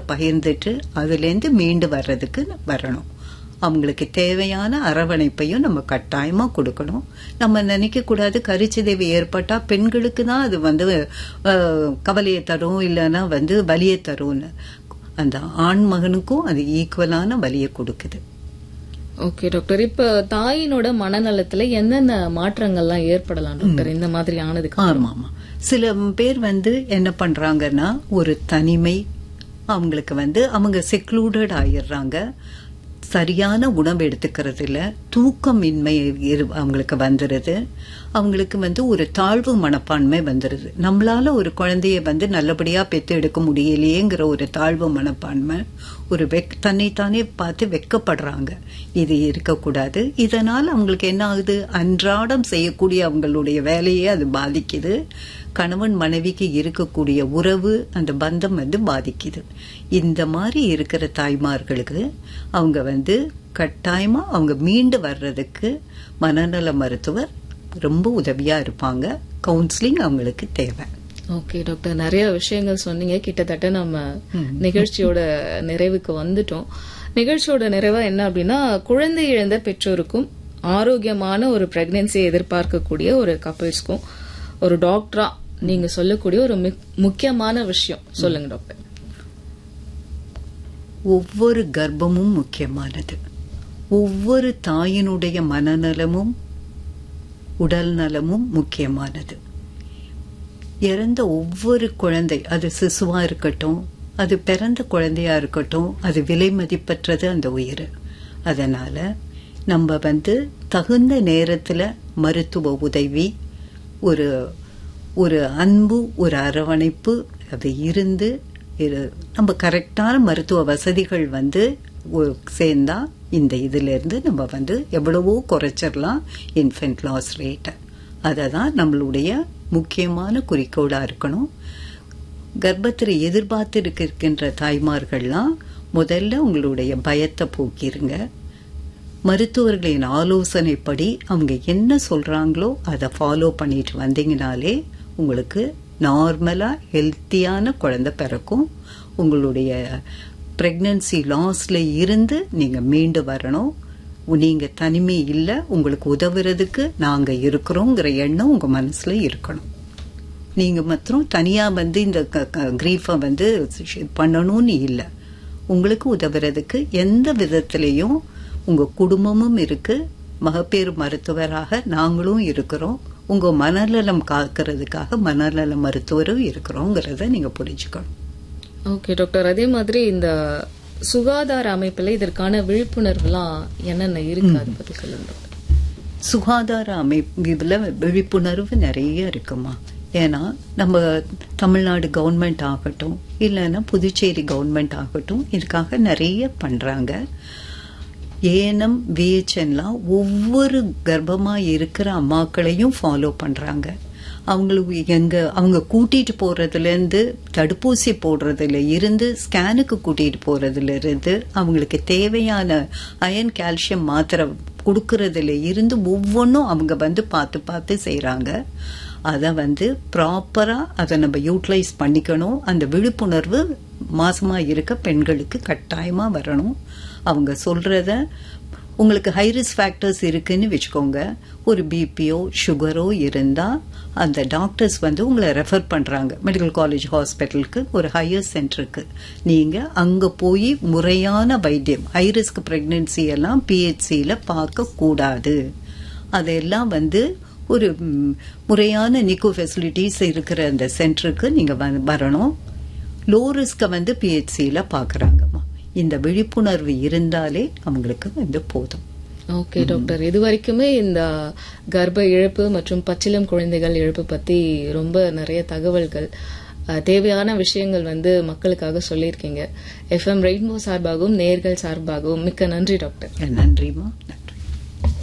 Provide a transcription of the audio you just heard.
பகிர்ந்துட்டு அதுலேருந்து மீண்டு வர்றதுக்கு வரணும் அவங்களுக்கு தேவையான அரவணைப்பையும் நம்ம கட்டாயமா கொடுக்கணும் நம்ம நினைக்க கூடாது கருச்சிதைவு ஏற்பட்டா பெண்களுக்கு தான் அது வந்து அஹ், கவலையை தரும் இல்லைன்னா வந்து வலியை தரும்னு அந்த ஆண் மகனுக்கும் அது ஈக்குவலான வலியை கொடுக்குது ஓகே டாக்டர் இப்ப தாயினோட மனநலத்துல என்னென்ன மாற்றங்கள்லாம் ஏற்படலாம் டாக்டர் இந்த மாதிரி ஆனதுக்கு ஆமா ஆமா சில பேர் வந்து என்ன பண்றாங்கன்னா ஒரு தனிமை அவங்களுக்கு வந்து அவங்க செக்லூடட் ஆயிடுறாங்க சரியான உணவு எடுத்துக்கிறது இல்ல தூக்கமின்மை இரு- அவங்களுக்கு வந்துருது அவங்களுக்கு வந்து ஒரு தாழ்வு மனப்பான்மை வந்துருது நம்மளால ஒரு குழந்தைய வந்து நல்லபடியா பெத்து எடுக்க முடியலையேங்கிற ஒரு தாழ்வு மனப்பான்மை ஒரு வெக் தன்னைத்தானே பார்த்து வெக்கப்படுறாங்க இது இருக்கக்கூடாது இதனால் அவங்களுக்கு என்ன ஆகுது அன்றாடம் செய்யக்கூடிய அவங்களுடைய வேலையே அது பாதிக்குது கணவன் மனைவிக்கு இருக்கக்கூடிய உறவு அந்த பந்தம் வந்து பாதிக்குது இந்த மாதிரி இருக்கிற தாய்மார்களுக்கு அவங்க வந்து கட்டாயமா அவங்க மீண்டு வர்றதுக்கு மனநல மருத்துவர் ரொம்ப உதவியா இருப்பாங்க கவுன்சிலிங் அவங்களுக்கு தேவை ஓகே டாக்டர் நிறைய விஷயங்கள் சொன்னீங்க கிட்டத்தட்ட நம்ம நிகழ்ச்சியோட நிறைவுக்கு வந்துட்டோம் நிகழ்ச்சியோட நிறைவா என்ன அப்படின்னா குழந்தை இழந்த பெற்றோருக்கும் ஆரோக்கியமான ஒரு பிரெக்னன்சியை எதிர்பார்க்கக்கூடிய ஒரு கப்பிள்ஸ்க்கும் ஒரு டாக்டரா நீங்க சொல்லக்கூடிய ஒரு மிக்- முக்கியமான விஷயம் சொல்லுங்க டாக்டர் ஒவ்வொரு கர்ப்பமும் முக்கியமானது ஒவ்வொரு தாயினுடைய மனநலமும் உடல் நலமும் முக்கியமானது இறந்த ஒவ்வொரு குழந்தை அது சிசுவா இருக்கட்டும் அது பிறந்த குழந்தையா இருக்கட்டும் அது விலை மதிப்பற்றது அந்த உயிர் அதனால நம்ம வந்து தகுந்த நேரத்துல மருத்துவ உதவி ஒரு ஒரு அன்பு ஒரு அரவணைப்பு அது இருந்து இரு- நம்ம கரெக்டான மருத்துவ வசதிகள் வந்து ஒ- சேர்ந்தா இந்த இதுல இருந்து நம்ம வந்து எவ்வளவோ குறைச்சிடலாம் இன்ஃபென்ட் லாஸ் ரேட்டை அதை தான் நம்மளுடைய முக்கியமான குறிக்கோளா இருக்கணும் கர்ப்பத்தில் எதிர்பார்த்து இருக்கின்ற தாய்மார்கள்லாம் முதல்ல உங்களுடைய பயத்தை போக்கிருங்க மருத்துவர்களின் ஆலோசனைப்படி அவங்க என்ன சொல்றாங்களோ அதை ஃபாலோ பண்ணிட்டு வந்தீங்கனாலே உங்களுக்கு நார்மலா ஹெல்த்தியான குழந்தை பிறக்கும் உங்களுடைய பிரெக்னன்சி லாஸ்ல இருந்து நீங்க மீண்டு வரணும் நீங்க தனிமை இல்லை உங்களுக்கு உதவுறதுக்கு நாங்க இருக்கிறோங்கிற எண்ணம் உங்க மனசுல இருக்கணும் நீங்க மாத்திரம் தனியா வந்து இந்த கிரீஃபை வந்து ஷி- பண்ணணும்னு இல்லை உங்களுக்கு உதவுறதுக்கு எந்த விதத்திலையும் உங்க குடும்பமும் இருக்கு மகப்பேறு மருத்துவராக நாங்களும் இருக்கிறோம் உங்க மனநலம் காக்கிறதுக்காக மனநல மருத்துவரும் இருக்கிறோங்கிறத நீங்க புரிஞ்சுக்கணும் ஓகே டாக்டர் அதே மாதிரி இந்த சுகாதார அமைப்புல இதற்கான விழிப்புணர்வுலாம் என்னென்ன இருக்கு அதை பத்தி சொல்லுங்க டாக்டர் சுகாதார அமைப்புல விழிப்புணர்வு நிறைய இருக்குமா ஏன்னா நம்ம தமிழ்நாடு கவர்மெண்ட் ஆகட்டும் இல்லைன்னா புதுச்சேரி கவர்மெண்ட் ஆகட்டும் இதுக்காக நிறைய பண்றாங்க ஏனம் விஹெச்என்லாம் ஒவ்வொரு கர்ப்பமா இருக்கிற அம்மாக்களையும் ஃபாலோ பண்றாங்க அவங்களுக்கு எங்க அவங்க கூட்டிட்டு போறதுல இருந்து தடுப்பூசி போடுறதுல இருந்து ஸ்கேனுக்கு கூட்டிட்டு போறதுல இருந்து அவங்களுக்கு தேவையான அயன் கால்சியம் மாத்திரை கொடுக்கறதுல இருந்து ஒவ்வொன்றும் அவங்க வந்து பார்த்து பார்த்து செய்றாங்க அதை வந்து ப்ராப்பரா அதை நம்ம யூட்டிலைஸ் பண்ணிக்கணும் அந்த விழிப்புணர்வு மாசமா இருக்க பெண்களுக்கு கட்டாயமா வரணும் அவங்க சொல்றத உங்களுக்கு ஹைரிஸ் ஃபேக்டர்ஸ் இருக்குன்னு வச்சுக்கோங்க ஒரு பிபியோ சுகரோ இருந்தா அந்த டாக்டர்ஸ் வந்து உங்களை ரெஃபர் பண்றாங்க மெடிக்கல் காலேஜ் ஹாஸ்பிட்டலுக்கு ஒரு ஹையர் சென்டருக்கு நீங்க அங்க போய் முறையான வைத்தியம் ஹைரிஸ்க் பிரெக்னன்சி எல்லாம் பிஹெச்சியில பார்க்க கூடாது அதெல்லாம் வந்து ஒரு ம், முறையான நிக்கோ ஃபெசிலிட்டிஸ் இருக்கிற அந்த சென்டருக்கு நீங்க வ- வரணும் லோ ரிஸ்க வந்து பிஹெச்சியில பாக்குறாங்கம்மா இந்த விழிப்புணர்வு இருந்தாலே அவங்களுக்கு வந்து போதும் ஓகே டாக்டர் இது வரைக்குமே இந்த கர்ப்ப இழப்பு மற்றும் பச்சிளம் குழந்தைகள் இழப்பு பத்தி ரொம்ப நிறைய தகவல்கள் அஹ், தேவையான விஷயங்கள் வந்து மக்களுக்காக சொல்லியிருக்கீங்க எஃப்எம் ரெயின்போ சார்பாகவும் நேர்கள் சார்பாகவும் மிக்க நன்றி டாக்டர் நன்றிம்மா நன்றி